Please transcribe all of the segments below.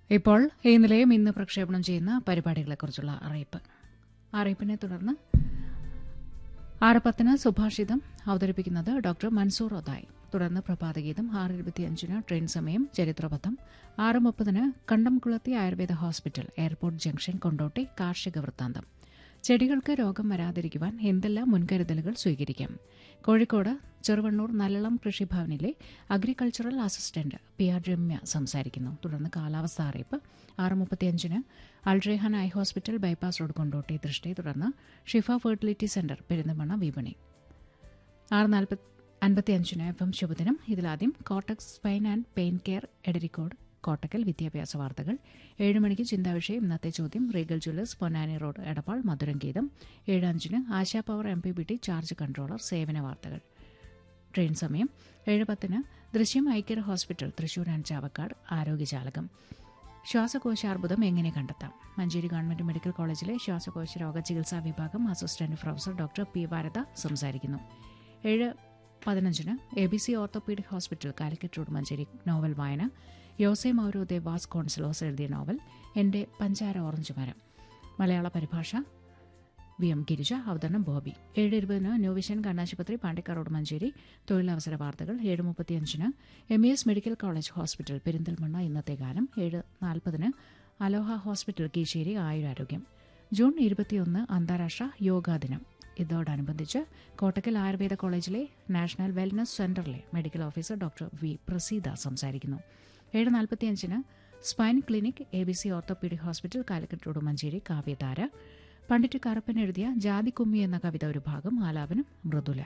ഇപ്പോൾ ഈ നിലയം ഇന്ന് പ്രക്ഷേപണം ചെയ്യുന്ന പരിപാടികളെക്കുറിച്ചുള്ള അറിയിപ്പ് അറിയിപ്പിനെ തുടർന്ന് ആറ് പത്തിന് സുഭാഷിതം അവതരിപ്പിക്കുന്നത് ഡോക്ടർ മൻസൂർ ഒതായ് തുടർന്ന് പ്രഭാതഗീതം ആറ് ഇരുപത്തിയഞ്ചിന് ട്രെയിൻ സമയം ചരിത്രപഥം ആറ് മുപ്പതിന് Kandamkulathi Ayurveda hospital airport junction Kondotty കാർഷിക വൃത്താന്തം ചെടികൾക്ക് രോഗം വരാതിരിക്കുവാൻ എന്തെല്ലാം മുൻകരുതലുകൾ സ്വീകരിക്കാം കോഴിക്കോട് ചെറുവണ്ണൂർ നല്ലളം കൃഷിഭവനിലെ agricultural assistant P R Ramya സംസാരിക്കുന്നു തുടർന്ന് കാലാവസ്ഥ അറിയിപ്പ് ആറ് മുപ്പത്തിയഞ്ചിന് അൾട്രേഹാൻ eye hospital bypass road Kondotty ദൃഷ്ടി തുടർന്ന് ഷിഫ ഫെർട്ടിലിറ്റി സെന്റർ പെരിന്തമണ്ണ വിപണി ആറ് നാൽപ്പത്തി അൻപത്തിയഞ്ചിന് എഫ് എം ശുഭദിനം ഇതിലാദ്യം കോട്ടക്സ് spine and pain care Edarikode Kottakkal വിദ്യാഭ്യാസ വാർത്തകൾ ഏഴ് മണിക്ക് ചിന്താവിഷയം ഇന്നത്തെ ചോദ്യം Regal jewellers Ponnani road Edappal മധുരം ഗീതം ഏഴ് അഞ്ചിന് Asha power M P B T charge controller സേവന വാർത്തകൾ ട്രെയിൻ സമയം ഏഴ് പത്തിന് ദൃശ്യം eye care hospital Thrissur and Chavakkad ആരോഗ്യജാലകം ശ്വാസകോശാർബുദം എങ്ങനെ കണ്ടെത്താം മഞ്ചേരി ഗവൺമെന്റ് മെഡിക്കൽ കോളേജിലെ ശ്വാസകോശ രോഗ ചികിത്സാ വിഭാഗം assistant professor doctor P Bharatha സംസാരിക്കുന്നു ഏഴ് പതിനഞ്ചിന് A B C orthopaedic hospital Calicut road Manjeri novel വായന യോസെ മൗരോ ദേവാസ് കോൺസലോസ് എഴുതിയ നോവൽ എന്റെ പഞ്ചാര ഓറഞ്ച് മരം മലയാള പരിഭാഷ വി എം ഗിരിജ അവതരണം ബോബി ഏഴ് ഇരുപതിന് ന്യൂ വിഷൻ കണ്ണാശുപത്രി പാണ്ടിക്കാറോഡ് മഞ്ചേരി തൊഴിലവസര വാർത്തകൾ ഏഴ് മുപ്പത്തിയഞ്ചിന് M E S medical college hospital Perinthalmanna ഇന്നത്തെ ഗാനം ഏഴ് നാൽപ്പതിന് അലോഹ ഹോസ്പിറ്റൽ കീശേരി ആയുരാരോഗ്യം ജൂൺ ഇരുപത്തിയൊന്ന് അന്താരാഷ്ട്ര യോഗാ ദിനം ഇതോടനുബന്ധിച്ച് കോട്ടക്കൽ ആയുർവേദ കോളേജിലെ നാഷണൽ വെൽനസ് സെന്ററിലെ medical officer doctor V Praseetha സംസാരിക്കുന്നു ഏഴ് നാൽപ്പത്തിയഞ്ചിന് spine clinic A B C orthopaedic hospital Calicut road Manjeri കാവ്യധാര പണ്ഡിറ്റ് കറുപ്പൻ എഴുതിയ ജാതിക്കുമ്മി എന്ന കവിത ഒരു ഭാഗം ആലാപനം മൃദുല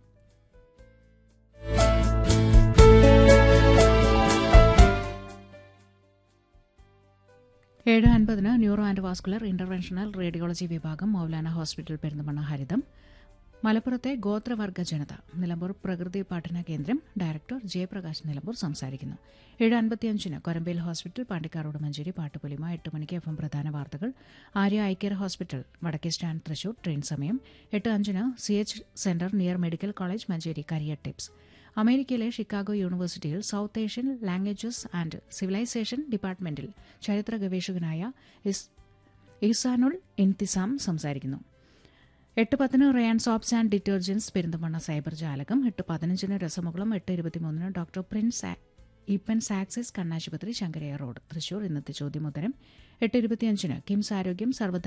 ഏഴ് അൻപതിന് neuro and vascular interventional radiology വിഭാഗം മൗലാന ഹോസ്പിറ്റൽ പെരുന്തമണ്ണ ഹരിതം മലപ്പുറത്തെ ഗോത്രവർഗ ജനത നിലമ്പൂർ പ്രകൃതി പഠന കേന്ദ്രം ഡയറക്ടർ ജയപ്രകാശ് നിലമ്പൂർ സംസാരിക്കുന്നു ഏഴ് അൻപത്തിയഞ്ചിന് കൊരമ്പേൽ ഹോസ്പിറ്റൽ പാണ്ടിക്കാറോട് മഞ്ചേരി പാട്ടുപുലിമ എട്ട് മണിക്ക് എഫ് എം പ്രധാന വാർത്തകൾ ആര്യ ഐക്യർ ഹോസ്പിറ്റൽ വടക്കേ സ്റ്റാൻഡ് തൃശൂർ ട്രെയിൻ സമയം എട്ട് അഞ്ചിന് C H centre near medical college Manjeri career tips അമേരിക്കയിലെ ഷിക്കാഗോ യൂണിവേഴ്സിറ്റിയിൽ south Asian languages and civilisation ഡിപ്പാർട്ട്മെന്റിൽ ചരിത്ര ഗവേഷകനായ ഇസാനുൾ ഇൻതിസാം സംസാരിക്കുന്നു എട്ട് പത്തിന് Rayan soaps and detergents Perinthalmanna cyber ജാലകം എട്ട് പതിനഞ്ചിന് രസമുകുളം എട്ട് ഇരുപത്തിമൂന്നിന് ഡോക്ടർ പ്രിൻസ് ഈപ്പൻ സാക്സിസ് കണ്ണാശുപത്രി ശങ്കരയ റോഡ് തൃശൂർ ഇന്നത്തെ ചോദ്യമുത്തരം എട്ട് ഇരുപത്തിയഞ്ചിന് കിംസ് ആരോഗ്യം സർവ്വ